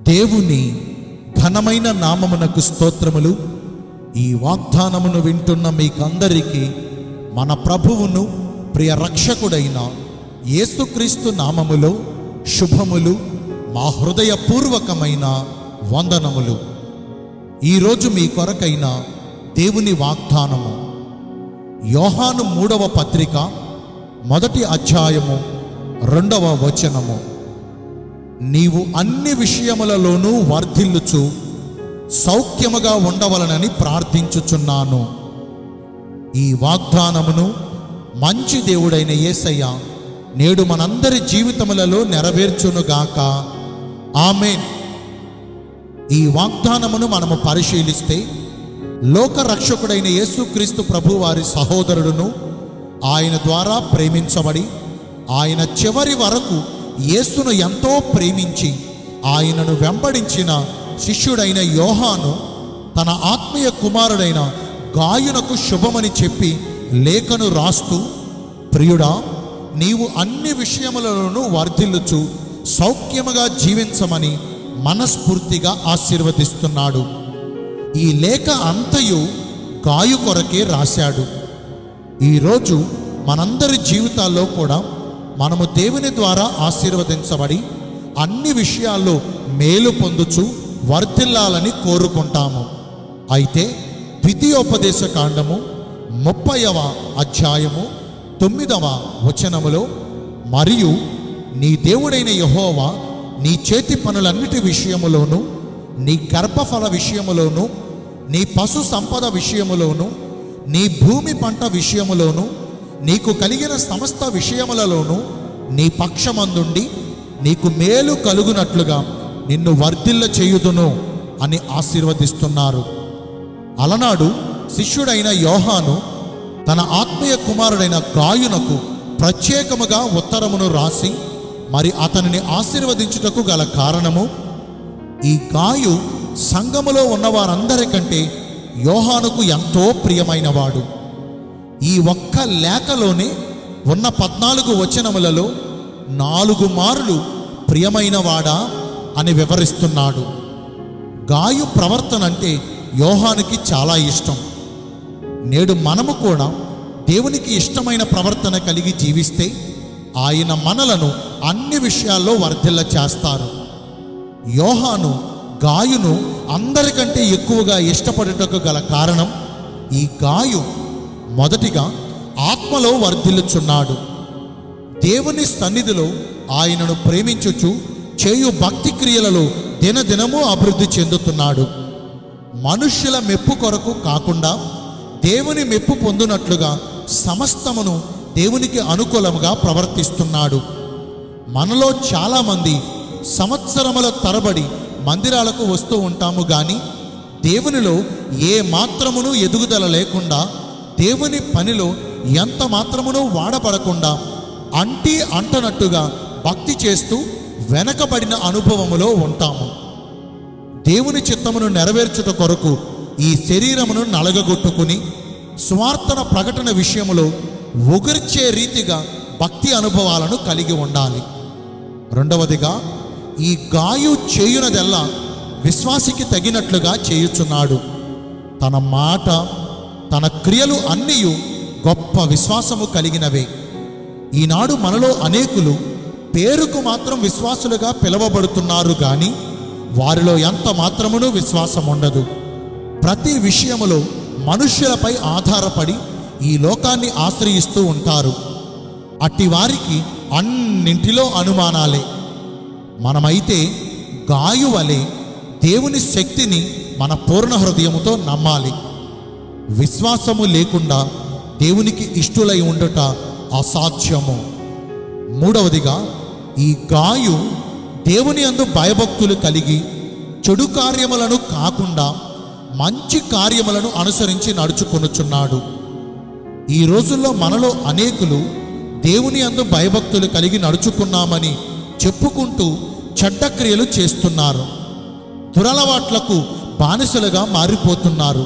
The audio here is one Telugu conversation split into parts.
దేవుని ఘనమైన నామమునకు స్తోత్రములు ఈ వాగ్దానమును వింటున్న మీకందరికీ మన ప్రభువును ప్రియ రక్షకుడైన యేసుక్రీస్తు నామములో శుభములు మా హృదయపూర్వకమైన వందనములు ఈరోజు మీ కొరకైన దేవుని వాగ్దానము యోహాను మూడవ పత్రిక మొదటి అధ్యాయము రెండవ వచనము నీవు అన్ని విషయములలోనూ వర్ధిల్లుచు సౌఖ్యముగా ఉండవలనని ప్రార్థించుచున్నాను ఈ వాగ్దానమును మంచి దేవుడైన యేసయ్య నేడు మనందరి జీవితములలో నెరవేర్చునుగాక ఆమెన్ ఈ వాగ్దానమును మనము పరిశీలిస్తే లోక రక్షకుడైన యేసుక్రీస్తు ప్రభు వారి సహోదరుడును ఆయన ద్వారా ప్రేమించబడి ఆయన చివరి వరకు యేసును ఎంతో ప్రేమించి ఆయనను వెంబడించిన శిష్యుడైన యోహాను తన ఆత్మీయ కుమారుడైన గాయునకు శుభమని చెప్పి లేఖను రాస్తూ ప్రియుడా నీవు అన్ని విషయములలోనూ వర్ధిల్లుచు సౌఖ్యముగా జీవించమని మనస్ఫూర్తిగా ఆశీర్వదిస్తున్నాడు ఈ లేఖ అంతయు గాయు కొరకే రాశాడు ఈరోజు మనందరి జీవితాల్లో కూడా మనము దేవుని ద్వారా ఆశీర్వదించబడి అన్ని విషయాల్లో మేలు పొందుచు వర్ధిల్లాలని కోరుకుంటాము అయితే ద్వితీయోపదేశ కాండము ముప్పైవ అధ్యాయము తొమ్మిదవ వచనములో మరియు నీ దేవుడైన యహోవా నీ చేతి పనులన్నిటి విషయములోను నీ గర్భఫల విషయములోను నీ పశు సంపద విషయములోను నీ భూమి పంట విషయములోను నీకు కలిగిన సమస్త విషయములలోను నీ పక్షమందుండి నీకు మేలు కలుగునట్లుగా నిన్ను వర్ధిల్ల చేయుదును అని ఆశీర్వదిస్తున్నారు అలనాడు శిష్యుడైన యోహాను తన ఆత్మీయ కుమారుడైన గాయునకు ప్రత్యేకముగా ఉత్తరమును రాసి మరి అతనిని ఆశీర్వదించుటకు గల కారణము ఈ గాయు సంఘములో ఉన్న వారందరికంటే యోహానుకు ఎంతో ప్రియమైనవాడు ఈ ఒక్క లేఖలోనే ఉన్న పద్నాలుగు వచనములలో నాలుగు మార్లు ప్రియమైనవాడా అని వివరిస్తున్నాడు గాయు ప్రవర్తన అంటే యోహానికి చాలా ఇష్టం నేడు మనము కూడా దేవునికి ఇష్టమైన ప్రవర్తన కలిగి జీవిస్తే ఆయన మనలను అన్ని విషయాల్లో వర్ధిల్ల చేస్తారు యోహాను గాయును అందరికంటే ఎక్కువగా ఇష్టపడుటకు గల కారణం ఈ గాయు మొదటిగా ఆత్మలో వర్ధిల్లుచున్నాడు దేవుని సన్నిధిలో ఆయనను ప్రేమించుచు చేయు భక్తి క్రియలలో దినదినము అభివృద్ధి చెందుతున్నాడు మనుష్యుల మెప్పు కొరకు కాకుండా దేవుని మెప్పు పొందునట్లుగా సమస్తమును దేవునికి అనుకూలముగా ప్రవర్తిస్తున్నాడు మనలో చాలామంది సంవత్సరముల తరబడి మందిరాలకు వస్తూ ఉంటాము కానీ దేవునిలో ఏ మాత్రమును ఎదుగుదల లేకుండా దేవుని పనిలో ఎంత మాత్రమును వాడబడకుండా అంటి అంటనట్టుగా భక్తి చేస్తూ వెనకబడిన అనుభవములో ఉంటాము దేవుని చిత్తమును నెరవేర్చుట కొరకు ఈ శరీరమును నలగగొట్టుకుని స్వార్థన ప్రకటన విషయములో ఒగిర్చే రీతిగా భక్తి అనుభవాలను కలిగి ఉండాలి రెండవదిగా ఈ గాయు చేయునదెల్లా విశ్వాసికి తగినట్లుగా చేయుచున్నాడు తన మాట తన క్రియలు అన్నీ గొప్ప విశ్వాసము కలిగినవే ఈనాడు మనలో అనేకులు పేరుకు మాత్రం విశ్వాసులుగా పిలువబడుతున్నారు కానీ వారిలో ఎంత మాత్రమును విశ్వాసం ఉండదు ప్రతి విషయములో మనుష్యులపై ఆధారపడి ఈ లోకాన్ని ఆశ్రయిస్తూ ఉంటారు అట్టి వారికి అన్నింటిలో అనుమానాలే మనమైతే గాయు వలె దేవుని శక్తిని మన పూర్ణ హృదయముతో నమ్మాలి విశ్వాసము లేకుండా దేవునికి ఇష్టులై ఉండుట అసాధ్యము మూడవదిగా ఈ గాయు దేవుని అందు భయభక్తులు కలిగి చెడు కార్యములను కాకుండా మంచి కార్యములను అనుసరించి నడుచుకొనుచున్నాడు ఈ రోజుల్లో మనలో అనేకులు దేవుని అందు భయభక్తులు కలిగి నడుచుకున్నామని చెప్పుకుంటూ చెడ్డ క్రియలు చేస్తున్నారు దురలవాట్లకు బానిసలుగా మారిపోతున్నారు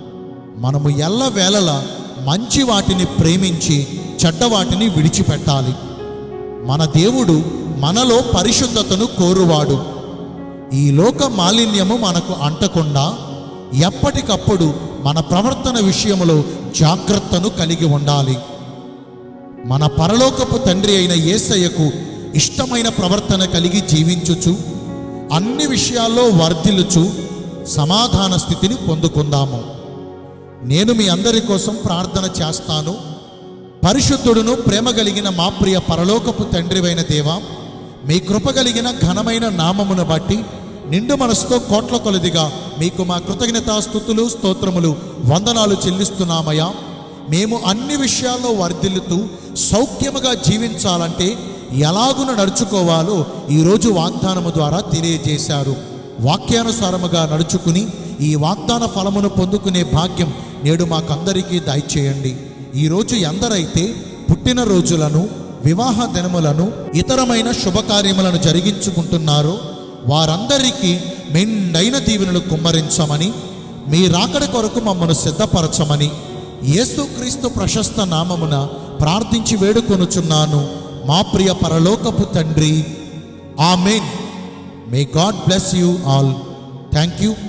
మనము ఎల్లవేళలా మంచి వాటిని ప్రేమించి చెడ్డ వాటిని విడిచిపెట్టాలి మన దేవుడు మనలో పరిశుద్ధతను కోరువాడు ఈ లోక మాలిన్యము మనకు అంటకుండా ఎప్పటికప్పుడు మన ప్రవర్తన విషయంలో జాగ్రత్తను కలిగి ఉండాలి మన పరలోకపు తండ్రి అయిన యేసయ్యకు ఇష్టమైన ప్రవర్తన కలిగి జీవించుచు అన్ని విషయాల్లో వర్ధిల్లుచు సమాధాన స్థితిని పొందుకుందాము నేను మీ అందరి కోసం ప్రార్థన చేస్తాను పరిశుద్ధుడును ప్రేమ కలిగిన మా ప్రియ పరలోకపు తండ్రివైన దేవా మీ కృప కలిగిన ఘనమైన నామమును బట్టి నిండు మనసుతో కోట్ల కొలదిగా మీకు మా కృతజ్ఞతాస్థుతులు స్తోత్రములు వందనాలు చెల్లిస్తున్నామయ్యా మేము అన్ని విషయాల్లో వర్ధిల్లుతూ సౌఖ్యముగా జీవించాలంటే ఎలాగున నడుచుకోవాలో ఈరోజు వాగ్దానము ద్వారా తెలియజేశారు వాక్యానుసారముగా నడుచుకుని ఈ వాగ్దాన ఫలమును పొందుకునే భాగ్యం నేడు మాకందరికీ దయచేయండి ఈరోజు ఎందరైతే పుట్టినరోజులను వివాహ దినములను ఇతరమైన శుభకార్యములను జరిగించుకుంటున్నారో వారందరికీ మెండైన దీవెనలు కుమ్మరించమని మీ రాకడ కొరకు మమ్మను సిద్ధపరచమని యేసుక్రీస్తు ప్రశస్త నామమున ప్రార్థించి వేడుకొనుచున్నాను మా ప్రియ పరలోకపు తండ్రి amen may God bless you all thank you